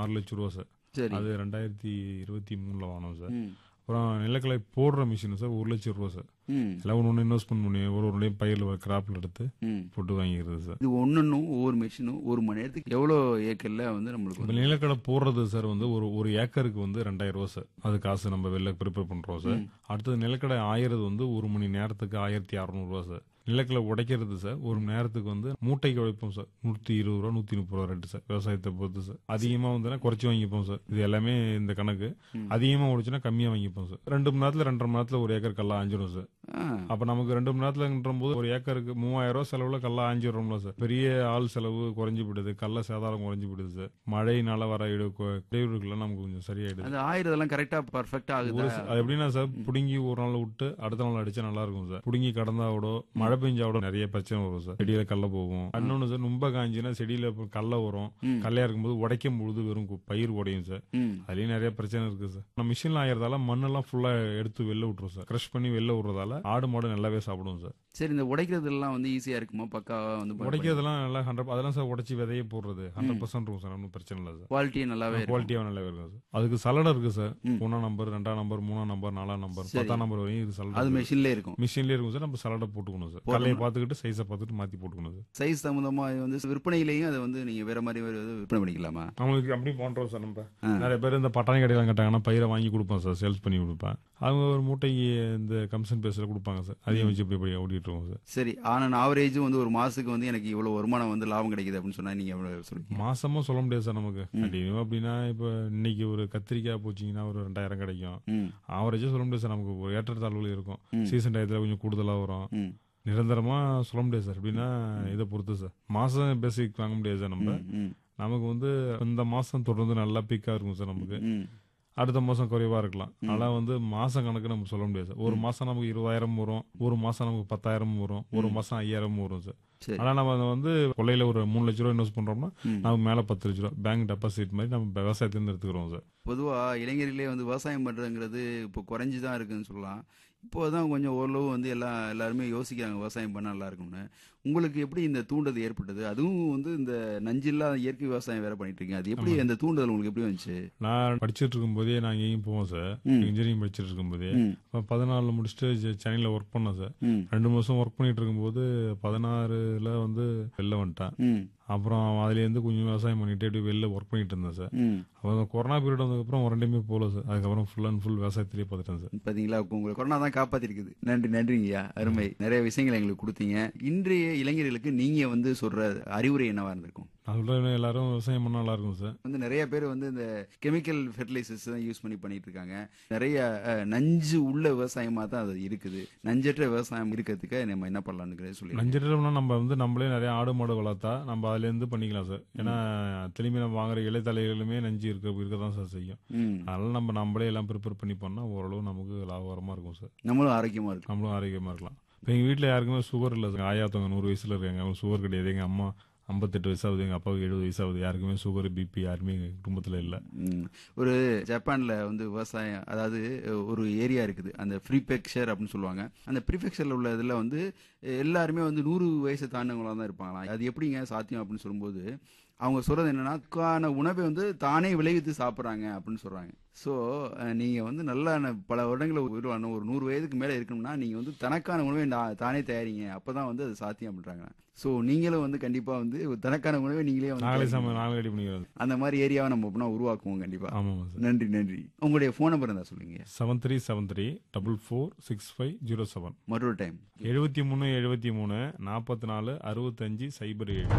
ஆறு லட்சம் ரூபா சார் சரி அது ரெண்டாயிரத்தி இருபத்தி மூணுல வாங்கினோம் சார் ம் அப்புறம் நிலக்கடலை போடுற மிஷின் சார் ஒரு லட்சம் ரூபா சார் ம் எல்லாம் ஒன்று ஒன்று இன்வெஸ்ட்மெண்ட் பண்ணி ஒரு ஒரு பயிரில் கிராப்பில் எடுத்து ம் போட்டு வாங்கிக்கிறது சார் இது ஒன்னொன்னும் ஒவ்வொரு மிஷினும் ஒரு மணி நேரத்துக்கு எவ்வளோ ஏக்கர்ல வந்து நம்மளுக்கு இப்போ வந்து- நிலக்கடை போடுறது சார் வந்து ஒரு ஒரு ஏக்கருக்கு வந்து ரெண்டாயிரம் ரூபா சார் அது காசு நம்ம வெளில ப்ரிப்பேர் பண்றோம் சார் அடுத்தது நிலக்கடை ஆயிரது வந்து ஒரு மணி நேரத்துக்கு ஆயிரத்தி அறநூறுவா சார் நிலக்கடலை உடைக்கிறது சார் ஒரு மணி நேரத்துக்கு வந்து மூட்டைக்கு உழைப்போம் சார் நூற்றி இருபது ரூபா நூற்றி முப்பது ரூபா ரேட்டு சார் விவசாயத்தை பொறுத்து சார் அதிகமாக வந்துன்னா குறைச்சி வாங்கிப்போம் சார் இது எல்லாமே இந்த கணக்கு அதிகமாக உடைச்சுன்னா கம்மியாக வாங்கிப்போம் சார் ரெண்டு மணி நேரத்தில் ரெண்டரை மணி நேரத்தில் ஒரு ஏக்கர் கல்லா ஆஞ்சிடும் சார் ஆ, அப்ப நமக்கு ரெண்டு மணி நேரத்துலன்ற போது ஒரு ஏக்கருக்கு மூவாயிரம் ரூபாய் செலவுல கல்ல ஆஞ்சிடுறோம்ல சார் பெரிய ஆள் செலவு குறைஞ்சு விடுது கல்ல சேதாரம் குறைஞ்சு விடுது சார் மழையினால வர இடு இடையூறுகள்லாம் நமக்கு கொஞ்சம் சரியாயிடுது அந்த ஆயிரம் எல்லாம் கரெக்டா பர்ஃபெக்டா ஒரு ஆகுதா சி- அது எப்படின்னா சார் புடுங்கி ஒரு நாள் விட்டு அடுத்த நாள் அடிச்சா நல்லா இருக்கும் சார் புடுங்கி கடந்தா விட மழை பெஞ்சா விட நிறைய பிரச்சனை வரும் சார் செடியில கல்ல போகும் இன்னொன்னு சார் ரொம்ப காஞ்சினா செடியில இப்ப கல்ல வரும் ம். கல்லையா இருக்கும்போது உடைக்கும் பொழுது வெறும் கு- பயிர் உடையும் சார் ம் அதுலயும் நிறைய பிரச்சனை இருக்கு சார் நம்ம மிஷின்ல ஆயிரதால மண்ணெல்லாம் ஃபுல்லா எடுத்து வெளில விட்டுரும் சார் கிரஷ் பண்ணி வெளில விடுறதால ஆடு மாடு நல்லாவே சாப்பிடும் சார் சரி இந்த உடைக்கிறது எல்லாம் வந்து ஈஸியா இருக்குமா பக்காவா வந்து உடைக்கிறதெல்லாம் நல்லா ஹண்ட்ரட் அதெல்லாம் சார் உடைச்சி விதைய போடுறது ஹண்ட்ரட் பர்சன்ட் இருக்கும் சார் ஒன்றும் பிரச்சனை இல்லை சார் குவாலிட்டியே நல்லாவே இருக்கும் குவாலிட்டியாக நல்லாவே இருக்கும் சார் அதுக்கு சலடை இருக்கு சார் ஒன்றாம் நம்பர் ரெண்டாம் நம்பர் மூணாம் நம்பர் நாலாம் நம்பர் பத்தாம் நம்பர் வரையும் இது அது சலடை மெஷின்ல இருக்கும் மிஷின்லேயே இருக்கும் சார் நம்ம சலடை போட்டுக்கணும் சார் கல்லையை பார்த்துக்கிட்டு சைஸை பார்த்துட்டு மாற்றி போட்டுக்கணும் சார் சைஸ் சம்பந்தமா இது வந்து விற்பனையிலையும் அதை வந்து நீங்க வேற மாதிரி வேற எதுவும் விற்பனை பண்ணிக்கலாமா அவங்களுக்கு அப்படி பண்றோம் சார் நம்ம நிறைய பேர் இந்த பட்டாணி கடையெல்லாம் கேட்டாங்கன்னா பயிரை வாங்கி கொடுப்போம் சார் சேல்ஸ் பண்ணி கொடுப்பேன் அவங்க ஒரு மூட்டைக்கு இந்த கமிஷன் பேஸில் கொடுப்பாங்க சார் அதையும் வச்சு இப்படி இப்படி ஓட்டிட்டு இருக்கோம் சார் சரி ஆனா ஆவரேஜ் வந்து ஒரு மாசத்துக்கு வந்து எனக்கு இவ்வளவு வருமானம் வந்து லாபம் கிடைக்குது அப்படின்னு சொன்னா நீங்க எவ்வளவு சொல்லுவீங்க மாசமா சொல்ல முடியாது சார் நமக்கு கண்டினியூ அப்படின்னா இப்போ இன்னைக்கு ஒரு கத்திரிக்காய் போச்சிங்கன்னா ஒரு ரெண்டாயிரம் கிடைக்கும் ம் ஆவரேஜா சொல்ல முடியாது சார் நமக்கு ஒரு ஏற்றத்தாழ்வுகள் இருக்கும் சீசன் டயத்துல கொஞ்சம் கூடுதலா வரும் ம் நிரந்தரமா சொல்ல முடியாது சார் எப்படின்னா இதை பொறுத்து சார் மாசம் பேசிக் வாங்க முடியாது சார் நம்ம ம் நமக்கு வந்து இந்த மாசம் தொடர்ந்து நல்லா பீக்கா இருக்கும் சார் நமக்கு ம் அடுத்த மாசம் குறைவா இருக்கலாம் ஆனா வந்து மாசம் கணக்கு நம்ம சொல்ல முடியாது சார் ஒரு மாசம் நமக்கு இருபதாயிரம் வரும் ஒரு மாசம் நமக்கு பத்தாயிரம் வரும் ஒரு மாசம் ஐயாயிரம் வரும் சார் சரி. ஆனா நம்ம அதை வந்து கொள்ளையில ஒரு மூணு லட்ச ரூபா இன்வெஸ்ட் பண்றோம்னா நமக்கு மேல பத்து லட்ச ரூபா பேங்க் டெபாசிட் மாதிரி நம்ம விவசாயத்திலிருந்து எடுத்துக்கிறோம் சார் பொதுவா இளைஞர்களே வந்து விவசாயம் பண்றதுங்கிறது இப்போ குறைஞ்சு தான் இருக்குன்னு சொல்லலாம் இப்போ தான் கொஞ்சம் ஓரளவு வந்து எல்லாம் எல்லாருமே யோசிக்கிறாங்க விவசாயம் பண்ண நல்லா இருக்கும்னு உங்களுக்கு எப்படி இந்த தூண்டுதல் ஏற்பட்டது அதுவும் வந்து இந்த நஞ்சில்லாத இயற்கை விவசாயம் வேற பண்ணிட்டு இருக்கீங்க அது எப்படி அந்த தூண்டுதல் உங்களுக்கு எப்படி வந்துச்சு நான் படிச்சுட்டு இருக்கும்போதே நான் எங்கேயும் போவோம் சார் இன்ஜினியரிங் படிச்சுட்டு இருக்கும்போதே ம். அப்ப பதினாலுல முடிச்சுட்டு செ- சென்னையில ஒர்க் பண்ணேன் சார் ம் ரெண்டு மாசம் ஒர்க் பண்ணிட்டு இருக்கும்போது பதினாறுல வந்து வெளில வந்துட்டேன் ம் அப்புறம் அதுலேருந்து கொஞ்சம் விவசாயம் பண்ணிட்டு அப்படியே வெளில ஒர்க் பண்ணிட்டு இருந்தேன் சார் ம் அப்புறம் கொரோனா பீரியட் வந்ததுக்கப்புறம் ஒரு ரெண்டுமே போகல சார் அதுக்கப்புறம் ஃபுல் அண்ட் ஃபுல் விவசாயத்திலேயே பார்த்துட்டேன் சார் பாத்தீங்களா இப்போ உங்களை கொரோனா தான் காப்பாத்திருக்குது நன்றி நன்றிங்கய்யா அருமை நிறைய விஷயங்களை எங்களுக்கு கொடுத்தீங்க இன்றைய இளைஞர்களுக்கு நீங்க வந்து சொல்ற அறிவுரை என்னவா இருந்திருக்கும் நான் சொல்றேன் எல்லாரும் விவசாயம் பண்ணா நல்லா இருக்கும் சார் வந்து நிறைய பேர் வந்து இந்த கெமிக்கல் ஃபெர்டிலைசர்ஸ் தான் யூஸ் பண்ணி பண்ணிட்டு இருக்காங்க நிறைய அஹ், நஞ்சு உள்ள விவசாயமா தான் அது இருக்குது நஞ்சற்ற விவசாயம் இருக்கிறதுக்கு நம்ம என்ன பண்ணலாம்னு சொல்லி நஞ்சிட்டோம்னா நம்ம வந்து நம்மளே நிறைய ஆடு மாடு வளர்த்தா நம்ம அதுலேருந்து பண்ணிக்கலாம் சார் ஏன்னா திரும்பி நம்ம வாங்குற இலைத்தலைகளுமே நஞ்சு இருக்க இருக்க தான் சார் செய்யும் ம் அதனால நம்ம நம்மளே எல்லாம் ப்ரிப்பேர் பண்ணி பண்ணா ஓரளவு நமக்கு லாபகரமா இருக்கும் சார் நம்மளும் ஆரோக்கியமா இருக்கும் நம்மளும் ஆரோக்கியமா இருக்கலாம் இப்போ எங்கள் வீட்டில் யாருக்குமே சுகர் இல்லை சார் ஆயாத்தவங்க நூறு வயசுல இருக்காங்க அவங்க சுகர் கிடையாது எங்கள் அம்மா ஐம்பத்தெட்டு வயசாகுது எங்கள் அப்பாவுக்கு எழுபது வயசாகுது யாருக்குமே சுகர் பிபி யாருமே எங்கள் குடும்பத்தில் இல்லை ம். ஒரு ஜப்பான்ல வந்து விவசாயம் அதாவது அஹ், ஒரு ஏரியா இருக்குது அந்த ப்ரீபெக்சர் அப்படின்னு சொல்லுவாங்க அந்த ப்ரீபெக்சர்ல உள்ள இதுல வந்து அஹ், எல்லாருமே வந்து நூறு வயசு தாண்டவங்களா தான் இருப்பாங்களாம் அது எப்படிங்க சாத்தியம் அப்படின்னு சொல்லும்போது அவங்க சொல்றது என்னன்னா அதுக்கான உணவை வந்து தானே விளைவித்து சாப்பிட்றாங்க அப்படின்னு சொல்றாங்க ஸோ நீங்க வந்து நல்லா ந- பல வருடங்களை உருவான ஒரு நூறு வயதுக்கு மேல இருக்கணும்னா நீங்க வந்து தனக்கான உணவை நா- தானே தயாரிங்க அப்பதான் வந்து அது சாத்தியம் பண்றாங்க ஸோ நீங்களும் வந்து கண்டிப்பா வந்து ஒரு தனக்கான உணவை நீங்களே வந்து நாங்களே தயாரிங்க. சம நாங்களே ரெடி பண்ணிக்கிறோம் அந்த மாதிரி ஏரியாவை நம்ம அப்படின்னா உருவாக்குவோம் கண்டிப்பா ஆமாம் சார் நன்றி நன்றி உங்களுடைய ஃபோன் நம்பர் இருந்தா சொல்லுங்க seven three seven three double four six five zero seven மற்றொரு டைம் எழுபத்தி மூணு எழுபத்தி மூணு நாற்பத்தி நாலு அறுபத்தஞ்சு சைபர் ஏழு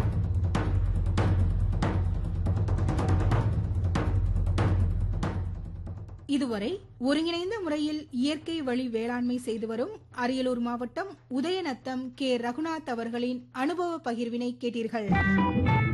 இதுவரை ஒருங்கிணைந்த முறையில் இயற்கை வழி வேளாண்மை செய்து வரும் அரியலூர் மாவட்டம் உதயநத்தம் கே ரகுநாத் அவர்களின் அனுபவ பகிர்வினை கேட்டீர்கள்